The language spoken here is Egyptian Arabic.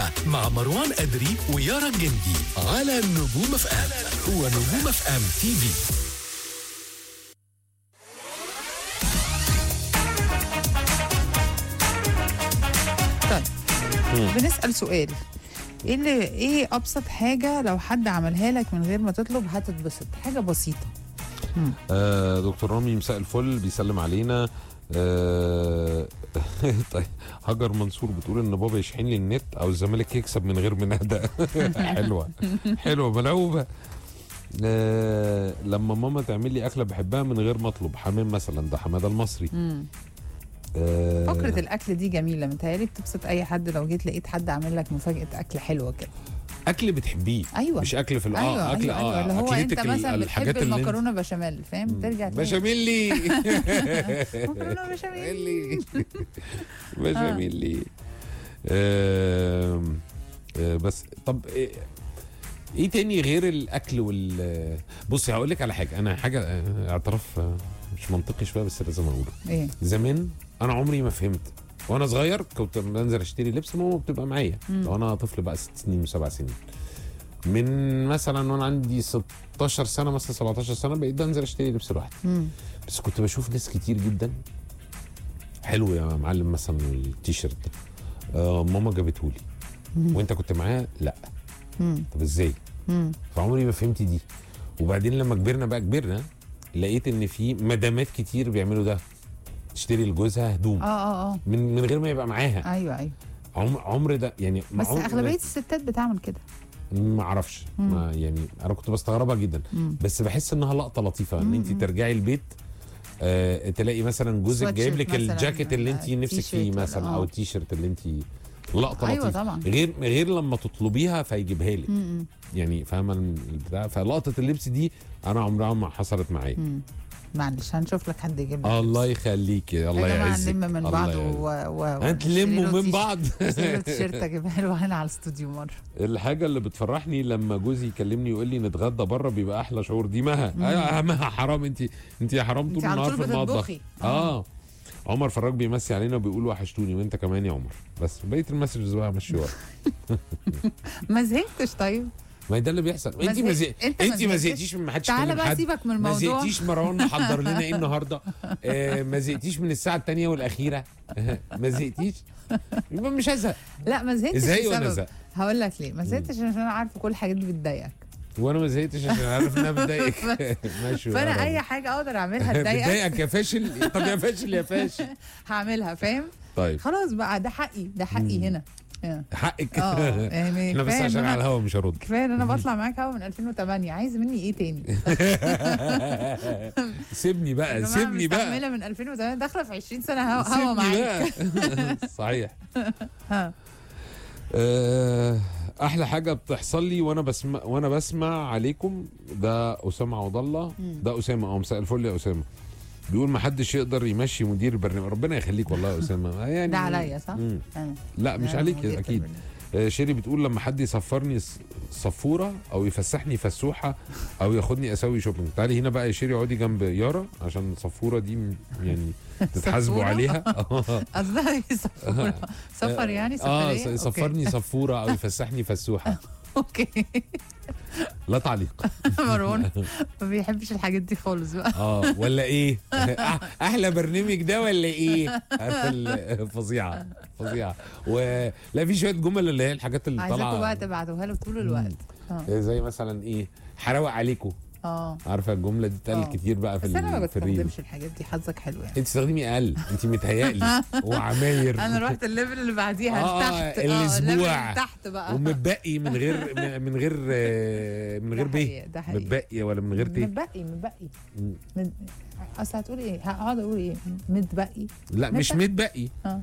السينما مع مروان أدري ويارا الجندي على نجوم اف ام هو نجوم اف ام تي في طيب بنسأل سؤال ايه اللي ايه ابسط حاجه لو حد عملها لك من غير ما تطلب هتتبسط حاجه بسيطه آه دكتور رامي مساء الفل بيسلم علينا آه طيب هاجر منصور بتقول ان بابا يشحن لي النت او الزمالك يكسب من غير منادى حلوه حلوه ملعوبه آه لما ماما تعمل لي اكله بحبها من غير ما اطلب حمام مثلا ده حماده المصري مم. آه فكره الاكل دي جميله متهيألي بتبسط اي حد لو جيت لقيت حد عامل لك مفاجاه اكل حلوه كده اكل بتحبيه ايوه مش اكل في ال- اه ايوه اكل ايوه, اه أيوة. اللي هو انت أكلتك ال- مثلا بتحب اللي انت- المكرونه بشاميل فاهم ترجع تاني بشاميلي مكرونه بشاميل بشاميلي بشاميلي آم، آه، بس طب إيه- ايه تاني غير الاكل وال بصي هقول لك على حاجه انا حاجه آه، اعتراف آه، مش منطقي شويه بس لازم اقوله ايه زمان انا عمري ما فهمت وانا صغير كنت بنزل اشتري لبس ماما بتبقى معايا لو انا طفل بقى ست سنين وسبع سنين من مثلا وانا عندي 16 سنه مثلا 17 سنه بقيت بنزل اشتري لبس لوحدي مم. بس كنت بشوف ناس كتير جدا حلو يا معلم مثلا التيشيرت ده آه ماما جابته لي وانت كنت معايا لا مم. طب ازاي مم. فعمري ما فهمت دي وبعدين لما كبرنا بقى كبرنا لقيت ان في مدامات كتير بيعملوا ده تشتري لجوزها هدوم اه اه اه من من غير ما يبقى معاها ايوه ايوه عمر عمر ده يعني بس عمر اغلبيه الستات بتعمل كده ما اعرفش ما يعني انا كنت بستغربها جدا مم. بس بحس انها لقطه لطيفه ان انت ترجعي البيت آه تلاقي مثلا جوزك سوات جايب شيرت لك مثلاً، الجاكيت اللي انت آه، نفسك تي فيه شيرت ولا- مثلا آه. او التيشيرت اللي انت لقطه أيوة لطيفه طبعاً. غير غير لما تطلبيها فيجيبها لك مم. يعني فاهمه البتاع فلقطه اللبس دي انا عمرها ما حصلت معايا مم. معلش هنشوف لك حد يجيب لك الله يخليكي الله يا جماعه يعزك نلم من الله بعض يعزك. و... و... هتلموا من بعض اشتري له تيشيرت اجيبها له هنا على الاستوديو مره الحاجه اللي بتفرحني لما جوزي يكلمني يقول لي نتغدى بره بيبقى احلى شعور دي مها ايوه مها حرام انت انت يا حرام انت طول على النهار طول في المطبخ بتطبخي. اه عمر فراج بيمسي علينا وبيقول وحشتوني وانت كمان يا عمر بس بقيه المسجز بقى مشي ورا ما زهقتش طيب ما هي ده اللي بيحصل ما انت ما زهق- زهق- انت ما انت ما زهقتش؟ زهقتيش من ما حدش تعالى كلم بقى حد سيبك من ما الموضوع زهقتيش مروان محضر لنا ايه النهارده آه ما زهقتيش من الساعه الثانيه والاخيره ما زهقتيش يبقى مش هزهق لا ما زهقتش ازاي وانا لسبب. زهق هقول لك ليه ما زهقتش عشان انا عارفه كل الحاجات دي بتضايقك وانا ما زهقتش عشان عارف انها بتضايقك ماشي يا فانا رب. اي حاجه اقدر اعملها تضايقك بتضايقك يا فاشل طب يا فاشل يا فاشل هعملها فاهم طيب خلاص بقى ده حقي ده حقي هنا آه. حقك اه يعني احنا بس كفاية إن عشان أنا- على الهوا مش هرد كفايه ان انا بطلع معاك هوا من 2008 عايز مني ايه تاني سيبني بقى يا جماعة سيبني بقى مستحمله من 2008 داخله في 20 سنه هوا, هوا سيبني معاك بقى صحيح ها. آه، احلى حاجه بتحصل لي وانا بسمع وانا بسمع عليكم ده اسامه عوض الله ده اسامه اه مساء الفل يا اسامه بيقول ما حدش يقدر يمشي مدير البرنامج ربنا يخليك والله يا اسامه يعني ده عليا صح؟ مم. أنا. لا مش أنا عليك مديرة اكيد البرنامج. آه، شيري بتقول لما حد يسفرني س- صفوره او يفسحني فسوحه او ياخدني اسوي شوبينج تعالي هنا بقى يا شيري اقعدي جنب يارا عشان الصفوره دي م- يعني تتحاسبوا صفورة؟ عليها قصدها إيه سفر سفر يعني اه سفريه س- يسفرني صفوره او يفسحني فسوحه اوكي لا تعليق مروان ما بيحبش الحاجات دي خالص بقى اه ولا ايه أح- احلى برنامج ده ولا ايه عارفة ال- فظيعه فظيعه ولا في شويه جمل اللي هي الحاجات اللي عايزاكم بقى طالعه تبعتوها له طول الوقت اه زي مثلا ايه حراوق عليكم اه عارفه الجمله دي اتقالت آه. كتير بقى في بس انا ما ال- في الريل بستخدمش الحاجات دي حظك حلو يعني انت تستخدمي اقل انت متهيألي وعماير انا رحت الليفل اللي بعديها آه، تحت الأسبوع. الليفل اللي تحت بقى ومتبقي من غير من غير آه، من غير ده ب حقيقي، ده حقيقي. متبقي ولا من غير ت متبقي متبقي مم. من... اصل هتقولي ايه هقعد اقول ايه متبقي لا مش متبقي. متبقي اه